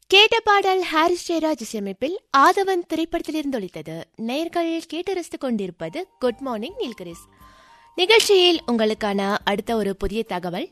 கேட்ட பாடல் ஹாரிஸ் ஜெயராஜ் இசையமைப்பில் ஆதவன் திரைப்படத்திலிருந்து ஒலித்தது நேர்கள் கேட்டு ரசித்துக் கொண்டிருப்பது குட் மார்னிங் நீல்கிரிஸ் நிகழ்ச்சியில் உங்களுக்கான அடுத்த ஒரு புதிய தகவல்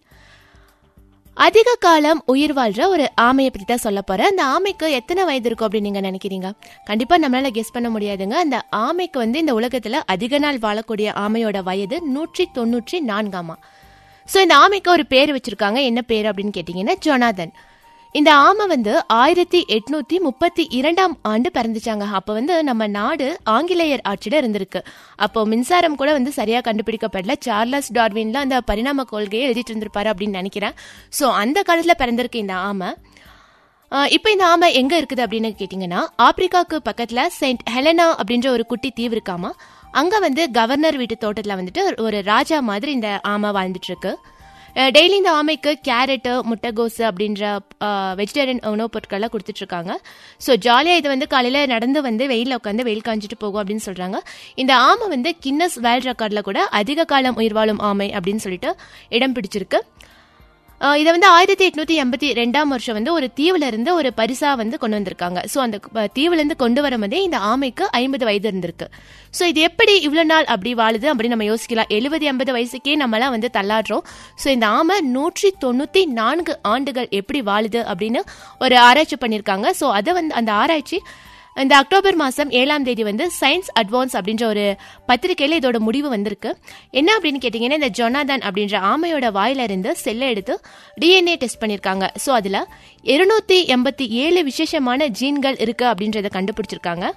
அதிக காலம் உயிர் வாழ்ற ஒரு ஆமையை பற்றி தான் சொல்ல போறேன் அந்த ஆமைக்கு எத்தனை வயது இருக்கும் அப்படின்னு நீங்க நினைக்கிறீங்க கண்டிப்பா நம்மளால கெஸ் பண்ண முடியாதுங்க அந்த ஆமைக்கு வந்து இந்த உலகத்துல அதிக நாள் வாழக்கூடிய ஆமையோட வயது நூற்றி தொண்ணூற்றி நான்காமா ஸோ இந்த ஆமைக்கு ஒரு பேர் வச்சிருக்காங்க என்ன பேர் அப்படின்னு கேட்டிங்கன்னா ஜொனாதன் இந்த ஆமை வந்து ஆயிரத்தி எட்நூத்தி முப்பத்தி இரண்டாம் ஆண்டு பிறந்துச்சாங்க அப்போ வந்து நம்ம நாடு ஆங்கிலேயர் ஆட்சியில இருந்திருக்கு அப்போ மின்சாரம் கூட வந்து சரியா கண்டுபிடிக்கப்படல சார்லஸ் டார்வின்ல அந்த பரிணாம கொள்கையை எழுதிட்டு இருந்திருப்பாரு அப்படின்னு நினைக்கிறேன் ஸோ அந்த காலத்துல பிறந்திருக்கு இந்த ஆமை ஆஹ் இப்போ இந்த ஆமை எங்க இருக்குது அப்படின்னு கேட்டிங்கன்னா ஆப்பிரிக்காவுக்கு பக்கத்துல செயின்ட் ஹெலனா அப்படின்ற ஒரு குட்டி தீவு இருக்காமா அங்க வந்து கவர்னர் வீட்டு தோட்டத்துல வந்துட்டு ஒரு ராஜா மாதிரி இந்த ஆமை வாழ்ந்துட்டு இருக்கு டெய்லி இந்த ஆமைக்கு கேரட்டு முட்டைகோசு அப்படின்ற வெஜிடேரியன் உணவுப் பொருட்கள்லாம் கொடுத்துட்டு இருக்காங்க ஸோ ஜாலியாக இது வந்து காலையில் நடந்து வந்து வெயிலில் உட்காந்து வெயில் காஞ்சிட்டு போகும் அப்படின்னு சொல்கிறாங்க இந்த ஆமை வந்து கின்னஸ் வேர்ல்ட் ரெக்கார்டில் கூட அதிக காலம் உயிர் வாழும் ஆமை அப்படின்னு சொல்லிட்டு இடம் பிடிச்சிருக்கு ஆஹ் இதை வந்து ஆயிரத்தி எட்நூத்தி எண்பத்தி ரெண்டாம் வருஷம் வந்து ஒரு தீவுல இருந்து ஒரு பரிசா வந்து கொண்டு வந்திருக்காங்க ஸோ அந்த ப- தீவுல இருந்து கொண்டு வரும்போதே இந்த ஆமைக்கு ஐம்பது வயது இருந்திருக்கு ஸோ இது எப்படி இவ்வளவு நாள் அப்படி வாழுது அப்படின்னு நம்ம யோசிக்கலாம் எழுபது எண்பது வயசுக்கே நம்மலாம் வந்து தள்ளாடுறோம் ஸோ இந்த ஆமை நூற்றி தொண்ணூத்தி நான்கு ஆண்டுகள் எப்படி வாழுது அப்படின்னு ஒரு ஆராய்ச்சி பண்ணியிருக்காங்க ஸோ அதை வந்து அந்த ஆராய்ச்சி இந்த அக்டோபர் மாதம் ஏழாம் தேதி வந்து சயின்ஸ் அட்வான்ஸ் அப்படின்ற ஒரு பத்திரிகையில் இதோட முடிவு வந்திருக்கு என்ன அப்படின்னு கேட்டிங்கன்னா இந்த ஜொனாதன் அப்படின்ற ஆமையோட வாயில இருந்து செல்லை எடுத்து டிஎன்ஏ டெஸ்ட் பண்ணியிருக்காங்க ஸோ அதில் இருநூத்தி எண்பத்தி ஏழு விசேஷமான ஜீன்கள் இருக்கு அப்படின்றத கண்டுபிடிச்சிருக்காங்க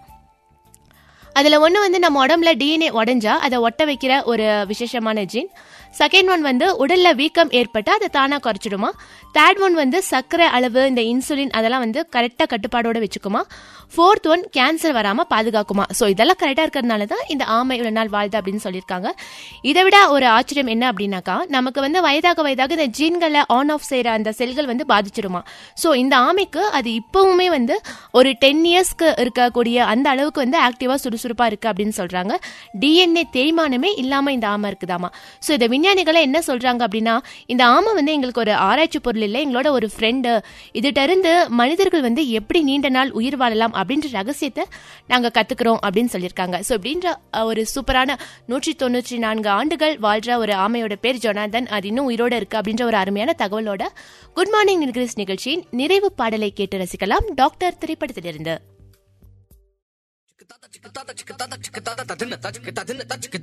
அதில் ஒன்று வந்து நம்ம உடம்புல டிஎன்ஏ உடஞ்சா அதை ஒட்ட வைக்கிற ஒரு விசேஷமான ஜீன் செகண்ட் ஒன் வந்து உடல்ல வீக்கம் ஏற்பட்டால் அதை தானாக குறைச்சிடுமா தேர்ட் ஒன் வந்து சர்க்கரை அளவு இந்த இன்சுலின் அதெல்லாம் வந்து கரெக்டாக கட்டுப்பாடோட வச்சுக்குமா ஃபோர்த் ஒன் கேன்சர் வராமல் பாதுகாக்குமா ஸோ இதெல்லாம் கரெக்டாக இருக்கிறதுனால தான் இந்த ஆமை இவ்வளோ நாள் வாழ்து அப்படின்னு சொல்லியிருக்காங்க இதை விட ஒரு ஆச்சரியம் என்ன அப்படின்னாக்கா நமக்கு வந்து வயதாக வயதாக இந்த ஜீன்களை ஆன் ஆஃப் செய்கிற அந்த செல்கள் வந்து பாதிச்சிடுமா ஸோ இந்த ஆமைக்கு அது இப்போவுமே வந்து ஒரு டென் இயர்ஸ்க்கு இருக்கக்கூடிய அந்த அளவுக்கு வந்து ஆக்டிவாக சுறுசுறுப்பாக இருக்குது அப்படின்னு சொல்கிறாங்க டிஎன்ஏ தேய்மானமே இல்லாமல் இந்த ஆமை இருக்குதாமா ஸோ இந்த விஞ்ஞானிகளை என்ன சொல்கிறாங்க அப்படின்னா இந்த ஆமை வந்து எங்களுக்கு ஒரு ஆராய்ச்சி பொருள் இல்லை எங்களோட ஒரு ஃப்ரெண்டு இதுகிட்ட இருந்து மனிதர்கள் வந்து எப்படி நீண்ட நாள் உயிர் வாழலாம் அப்படின்ற ரகசியத்தை நாங்கள் கற்றுக்குறோம் அப்படின்னு சொல்லியிருக்காங்க ஸோ அப்படின்ற அஹ், ஒரு சூப்பரான நூற்றி தொண்ணூற்றி நான்கு ஆண்டுகள் வாழ்ற ஒரு ஆமையோட பேர் ஜொனாதன் அது இன்னும் உயிரோட இருக்கு அப்படின்ற ஒரு அருமையான தகவலோட குட் மார்னிங் நிகிரிஸ் நிகழ்ச்சியின் நிறைவு பாடலை கேட்டு ரசிக்கலாம் டாக்டர் திரைப்படத்திலிருந்து chick-a-ta-ta, chick-a-ta-ta, chick-a-ta-ta, chick-a-ta-ta, chick-a-ta-ta, chick-a-ta-ta, chick-a-ta-ta,